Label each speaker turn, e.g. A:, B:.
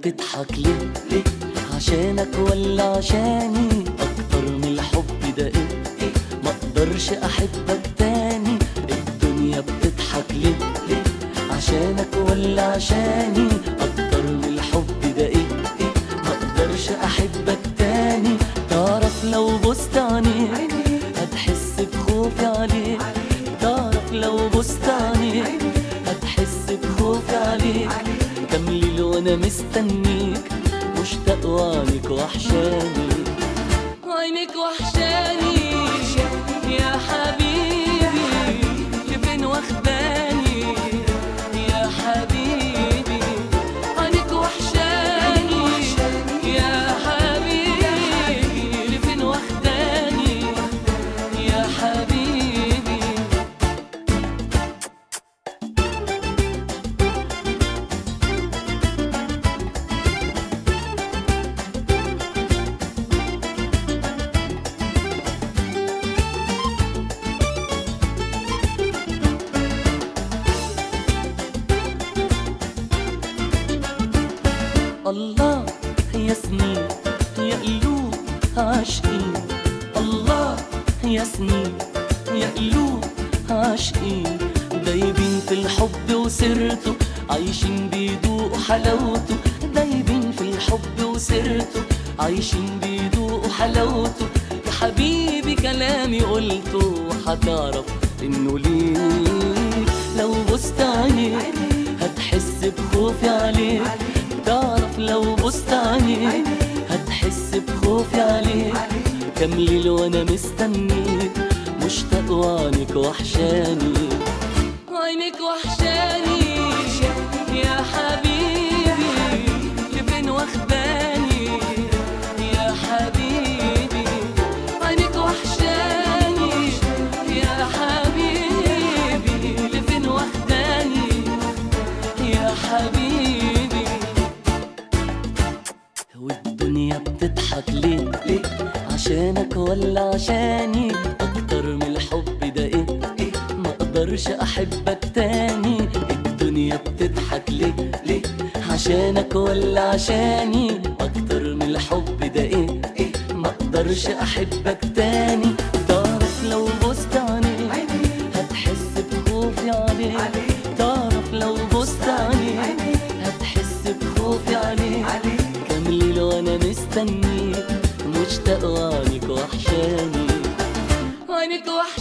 A: بتضحك ليه ليه عشانك ولا عشاني اكتر من الحب ده ايه ايه ما اقدرش احبك تاني الدنيا بتضحك ليه ليه عشانك ولا عشاني اكتر من الحب ده ايه ايه ما اقدرش احبك تاني تعرف لو بصت عينيك هتحس بخوفي عليك تعرف لو بصت عينيك هتحس بخوفي عليك كم ليل وانا مستنيك مشتاق وعينك وحشاني عينك وحشاني يا حبيبي لفين واخداني يا حبيبي عينك وحشاني يا حبيبي لفين واخداني يا حبيبي الله يا سنين يا قلوب عاشقين الله يا سنين يا قلوب عاشقين دايبين في الحب وسرته عايشين بيدوقوا حلاوته دايبين في الحب وسرته عايشين بيدوقوا حلاوته يا حبيبي كلامي قلته وحتعرف انه ليك لو بصت عينيك هتحس بخوفي عليك تعرف لو بصت عينيك هتحس بخوفي عليك كم ليل وانا مستنيك مشتاق وعينك وحشاني عينك وحشاني يا حبيبي لفين واخداني يا حبيبي عينك وحشاني يا حبيبي لفين واخداني يا حبيبي والدنيا بتضحك ليه ليه عشانك ولا عشاني اكتر من الحب ده ايه ايه ما اقدرش احبك تاني الدنيا بتضحك ليه ليه عشانك ولا عشاني اكتر من الحب ده ايه ايه ما اقدرش احبك تاني تعرف لو بصت عينيك هتحس بخوفي عليك تعرف لو بصت عينيك هتحس بخوفي عليك كام ليل وانا مستنيك مشتاق وعينك وحشاني عينك وحشاني